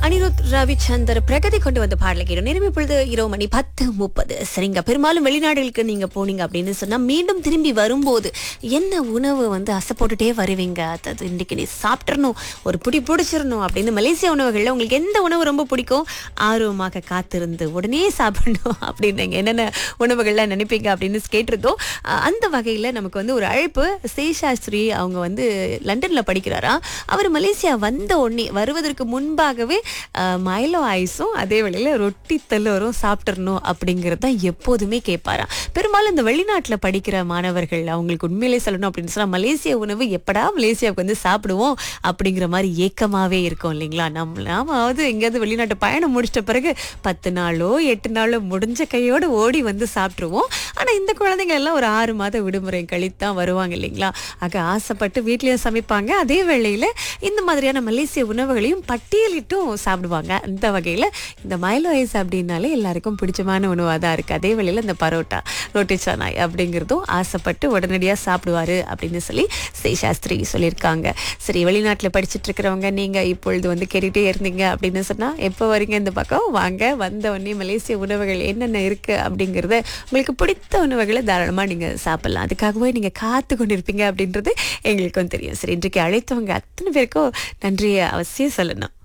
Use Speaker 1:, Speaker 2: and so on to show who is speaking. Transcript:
Speaker 1: அனிருத் ரவிச்சந்தர் பிரகதி கொண்டு வந்த பாடலை கேட்டோம் நேரம் இப்பொழுது இரவு மணி பத்து முப்பது சரிங்க பெரும்பாலும் வெளிநாடுகளுக்கு நீங்க போனீங்க அப்படின்னு சொன்னா மீண்டும் திரும்பி வரும்போது என்ன உணவு வந்து ஆசை போட்டுட்டே வருவீங்க அது இன்னைக்கு நீ சாப்பிட்றணும் ஒரு பிடி பிடிச்சிடணும் அப்படின்னு மலேசியா உணவுகள்ல உங்களுக்கு எந்த உணவு ரொம்ப பிடிக்கும் ஆர்வமாக காத்திருந்து உடனே சாப்பிடணும் அப்படின்னு நீங்க என்னென்ன உணவுகள்லாம் நினைப்பீங்க அப்படின்னு கேட்டிருந்தோம் அஹ் அந்த வகையில நமக்கு வந்து ஒரு அழைப்பு சேஷாஸ்திரி அவங்க வந்து லண்டன்ல படிக்கிறாரா அவர் மலேசியா வந்த உடனே வருவதற்கு முன்பாகவே அஹ், மைலோ ஐஸும் அதே வேளையில ரொட்டி தல்லோரும் சாப்பிட்றணும் அப்படிங்கிறது தான் எப்போதுமே கேட்பாராம் பெரும்பாலும் இந்த வெளிநாட்டுல படிக்கிற மாணவர்கள் அவங்களுக்கு உண்மையிலே சொல்லணும் அப்படின்னு சொன்னா மலேசிய உணவு எப்படா மலேசியாவுக்கு வந்து சாப்பிடுவோம் அப்படிங்கிற மாதிரி ஏக்கமாவே இருக்கும் இல்லைங்களா நம்ம நாமாவது எங்கேயாவது வெளிநாட்டு பயணம் முடிச்சிட்ட பிறகு பத்து நாளோ எட்டு நாளோ முடிஞ்ச கையோட ஓடி வந்து சாப்பிட்ருவோம் ஆனா இந்த குழந்தைங்க எல்லாம் ஒரு ஆறு மாத விடுமுறை கழித்தான் வருவாங்க இல்லைங்களா ஆக ஆசைப்பட்டு வீட்லயும் சமைப்பாங்க அதே வேளையில இந்த மாதிரியான மலேசிய உணவுகளையும் பட்டியலிட்டும் சாப்பிடுவாங்க அந்த வகையில இந்த மைலோ ஐஸ் அப்படின்னாலே எல்லாருக்கும் பிடிச்சமான உணவாக தான் இருக்கு அதே வேளையில இந்த பரோட்டா ரொட்டி சனாய் அப்படிங்கிறதும் ஆசைப்பட்டு உடனடியாக சாப்பிடுவாரு அப்படின்னு சொல்லி சேஷாஸ்திரி சொல்லியிருக்காங்க சரி வெளிநாட்டில் படிச்சுட்டு இருக்கிறவங்க நீங்க இப்பொழுது வந்து கேட்டுட்டே இருந்தீங்க அப்படின்னு சொன்னா எப்போ வரீங்க இந்த பக்கம் வாங்க வந்த உடனே மலேசிய உணவுகள் என்னென்ன இருக்கு அப்படிங்கிறத உங்களுக்கு பிடித்த உணவுகளை தாராளமாக நீங்க சாப்பிடலாம் அதுக்காகவே நீங்க காத்து கொண்டிருப்பீங்க அப்படின்றது எங்களுக்கும் தெரியும் சரி இன்றைக்கு அழைத்தவங்க அத்தனை பேருக்கும் நன்றியை அவசியம் சொல்லணும்